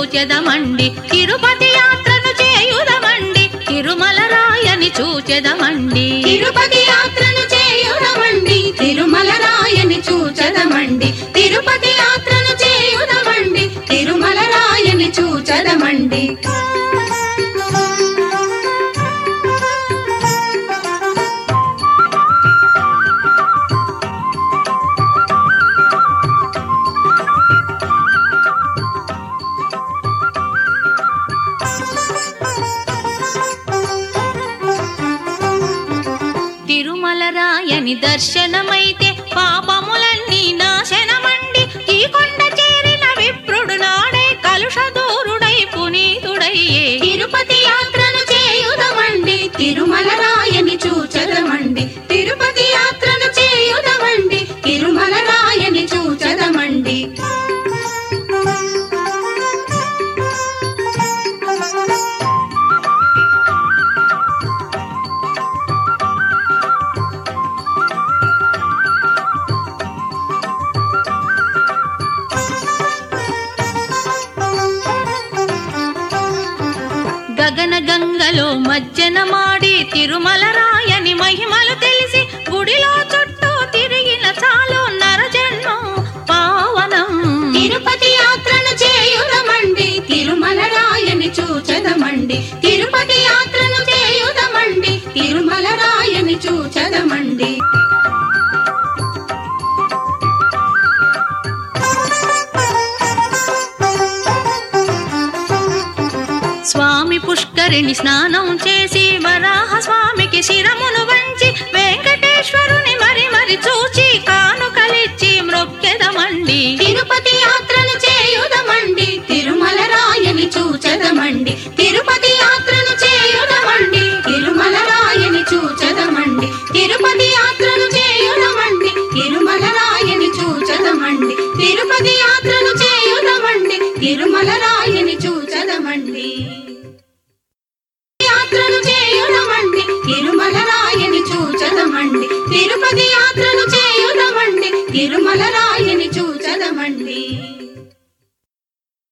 చూచెదమండి తిరుపతి యాత్రను చేయుదమండి తిరుమల రాయని చూచెదమండి తిరుపతి యాత్రను చేయుదమండి తిరుమల రాయని చూచదమండి తిరుపతి యాత్రను చేయుదమండి తిరుమల రాయని చూచదమండి తిరుమల రాయని దర్శనమైతే పాపములన్నీ నాశనమండి ఈ కొండ చేరిన విప్రుడు నాడే కలుష దూరుడై పునీతుడయ్యే తిరుపతి యాత్రను చేయుదమండి తిరుమల రాయని చూచదమండి తిరుపతి యాత్రను చేయుదమండి తిరుమల రాయని చూచదమండి గగన గంగలో మజ్జన మాడి తిరుమల రాయని మహిమలు తెలిసి గుడిలో చుట్టూ తిరిగిన చాలు నరజన్మం పావనం తిరుపతి యాత్రను చేయుదమండి తిరుమల రాయని చూచదమండి తిరుపతి యాత్రను చేయుదమండి తిరుమల రాయని చూచదమండి స్వామి పుష్కరిణి స్నానం చేసి వరాహ స్వామికి శిరమును వంచి వెంకటేశ్వరుని మరి మరి చూచి కానుకలిచ్చి మ్రొక్కెదమండి తిరుపతి యాత్రను చేయుదమండి తిరుమల రాయని చూచదమండి తిరుపతి యాత్రను చేయుదమండి తిరుమల రాయని చూచదమండి తిరుపతి యాత్రను చేయుదమండి తిరుమల రాయని చూచదమండి తిరుపతి యాత్రను చేయుదమండి తిరుమల రాయని చూచదమండి యాత్రను చేయుదమండి తిరుమల రాయని చూచదమండి తిరుపతి యాత్రను చేయుదమండి తిరుమల రాయని